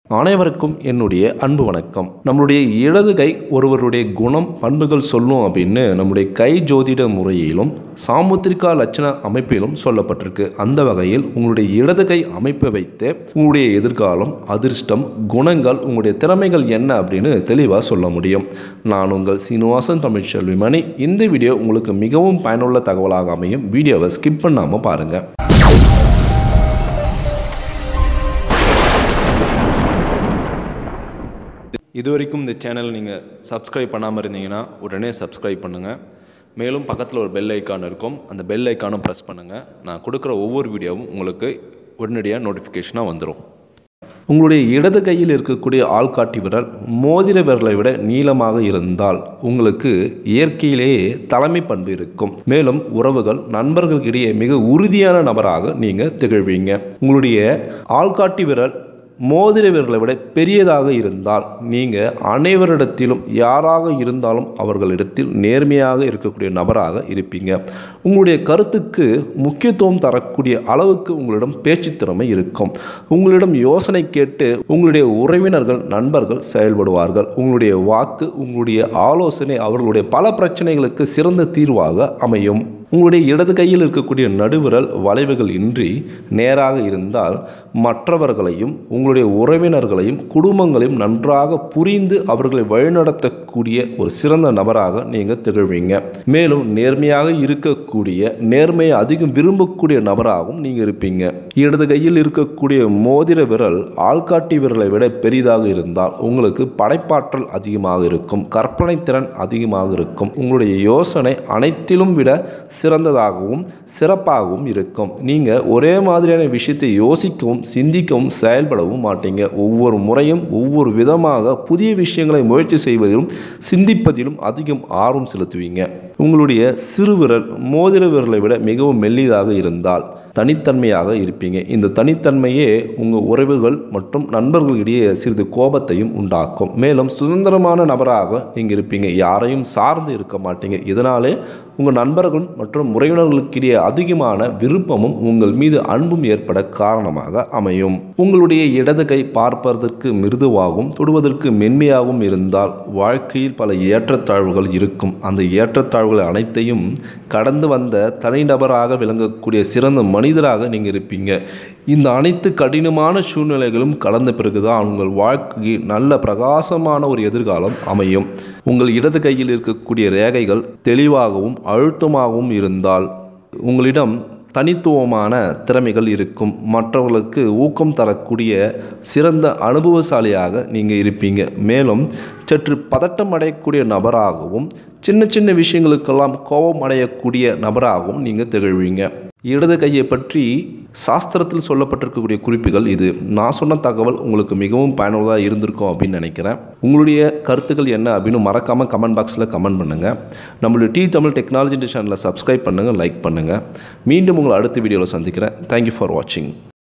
அனைவருக்கும் என்னுடைய அன்பு வணக்கம் நம்மளுடைய இடது கை ஒருவருடைய குணம் பண்புகள் சொல்லும் அப்படின்னு நம்முடைய கை ஜோதிட முறையிலும் சாமுத்திரிகா லட்சண அமைப்பிலும் சொல்லப்பட்டிருக்கு அந்த வகையில் உங்களுடைய இடது கை அமைப்பை வைத்து உங்களுடைய எதிர்காலம் அதிர்ஷ்டம் குணங்கள் உங்களுடைய திறமைகள் என்ன அப்படின்னு தெளிவாக சொல்ல முடியும் நான் உங்கள் சீனிவாசன் தமிழ் செல்வி மணி இந்த வீடியோ உங்களுக்கு மிகவும் பயனுள்ள தகவலாக அமையும் வீடியோவை ஸ்கிப் பண்ணாமல் பாருங்கள் இது வரைக்கும் இந்த சேனல் நீங்கள் சப்ஸ்கிரைப் பண்ணாமல் இருந்தீங்கன்னா உடனே சப்ஸ்கிரைப் பண்ணுங்கள் மேலும் பக்கத்தில் ஒரு பெல் ஐக்கான் இருக்கும் அந்த பெல் ஐக்கானும் ப்ரெஸ் பண்ணுங்கள் நான் கொடுக்குற ஒவ்வொரு வீடியோவும் உங்களுக்கு உடனடியாக நோட்டிஃபிகேஷனாக வந்துடும் உங்களுடைய இடது கையில் இருக்கக்கூடிய ஆள்காட்டி விரல் மோதிர விரலை விட நீளமாக இருந்தால் உங்களுக்கு இயற்கையிலேயே தலைமை பண்பு இருக்கும் மேலும் உறவுகள் நண்பர்களுக்கிடையே மிக உறுதியான நபராக நீங்கள் திகழ்வீங்க உங்களுடைய ஆள்காட்டி விரல் மோதிர விரலை விட பெரியதாக இருந்தால் நீங்கள் அனைவரிடத்திலும் யாராக இருந்தாலும் அவர்களிடத்தில் நேர்மையாக இருக்கக்கூடிய நபராக இருப்பீங்க உங்களுடைய கருத்துக்கு முக்கியத்துவம் தரக்கூடிய அளவுக்கு உங்களிடம் பேச்சு திறமை இருக்கும் உங்களிடம் யோசனை கேட்டு உங்களுடைய உறவினர்கள் நண்பர்கள் செயல்படுவார்கள் உங்களுடைய வாக்கு உங்களுடைய ஆலோசனை அவர்களுடைய பல பிரச்சனைகளுக்கு சிறந்த தீர்வாக அமையும் உங்களுடைய இடது கையில் இருக்கக்கூடிய நடுவிரல் வளைவுகள் இன்றி நேராக இருந்தால் மற்றவர்களையும் உங்களுடைய உறவினர்களையும் குடும்பங்களையும் நன்றாக புரிந்து அவர்களை வழிநடத்தக்கூடிய ஒரு சிறந்த நபராக நீங்கள் திகழ்வீங்க மேலும் நேர்மையாக இருக்கக்கூடிய நேர்மையை அதிகம் விரும்பக்கூடிய நபராகவும் நீங்கள் இருப்பீங்க இடது கையில் இருக்கக்கூடிய மோதிர விரல் ஆள்காட்டி விரலை விட பெரிதாக இருந்தால் உங்களுக்கு படைப்பாற்றல் அதிகமாக இருக்கும் கற்பனை திறன் அதிகமாக இருக்கும் உங்களுடைய யோசனை அனைத்திலும் விட சிறந்ததாகவும் சிறப்பாகவும் இருக்கும் நீங்கள் ஒரே மாதிரியான விஷயத்தை யோசிக்கவும் சிந்திக்கவும் செயல்படவும் மாட்டீங்க ஒவ்வொரு முறையும் ஒவ்வொரு விதமாக புதிய விஷயங்களை முயற்சி செய்வதிலும் சிந்திப்பதிலும் அதிகம் ஆர்வம் செலுத்துவீங்க உங்களுடைய சிறுவிரல் மோதிர விரலை விட மிகவும் மெல்லிதாக இருந்தால் தனித்தன்மையாக இருப்பீங்க இந்த தனித்தன்மையே உங்கள் உறவுகள் மற்றும் நண்பர்களிடையே சிறிது கோபத்தையும் உண்டாக்கும் மேலும் சுதந்திரமான நபராக நீங்கள் இருப்பீங்க யாரையும் சார்ந்து இருக்க மாட்டீங்க இதனாலே உங்கள் நண்பர்கள் மற்றும் உறவினர்களுக்கிடையே அதிகமான விருப்பமும் உங்கள் மீது அன்பும் ஏற்பட காரணமாக அமையும் உங்களுடைய இடது கை பார்ப்பதற்கு மிருதுவாகவும் தொடுவதற்கு மென்மையாகவும் இருந்தால் வாழ்க்கையில் பல ஏற்றத்தாழ்வுகள் இருக்கும் அந்த ஏற்றத்தாழ்வுகள் அனைத்தையும் கடந்து வந்த தனிநபராக விளங்கக்கூடிய சிறந்த மனிதராக நீங்கள் இருப்பீங்க இந்த அனைத்து கடினமான சூழ்நிலைகளும் கலந்த பிறகுதான் உங்கள் வாழ்க்கை நல்ல பிரகாசமான ஒரு எதிர்காலம் அமையும் உங்கள் இடது கையில் இருக்கக்கூடிய ரேகைகள் தெளிவாகவும் அழுத்தமாகவும் இருந்தால் உங்களிடம் தனித்துவமான திறமைகள் இருக்கும் மற்றவர்களுக்கு ஊக்கம் தரக்கூடிய சிறந்த அனுபவசாலியாக நீங்கள் இருப்பீங்க மேலும் சற்று பதட்டம் அடையக்கூடிய நபராகவும் சின்ன சின்ன விஷயங்களுக்கெல்லாம் கோபம் அடையக்கூடிய நபராகவும் நீங்கள் திகழ்வீங்க இடது கையை பற்றி சாஸ்திரத்தில் சொல்லப்பட்டிருக்கக்கூடிய குறிப்புகள் இது நான் சொன்ன தகவல் உங்களுக்கு மிகவும் பயனுள்ளதாக இருந்திருக்கும் அப்படின்னு நினைக்கிறேன் உங்களுடைய கருத்துக்கள் என்ன அப்படின்னு மறக்காமல் கமெண்ட் பாக்ஸில் கமெண்ட் பண்ணுங்கள் நம்மளுடைய டி தமிழ் டெக்னாலஜி சேனலை சப்ஸ்கிரைப் பண்ணுங்கள் லைக் பண்ணுங்கள் மீண்டும் உங்களை அடுத்த வீடியோவில் சந்திக்கிறேன் தேங்க்யூ ஃபார் வாட்சிங்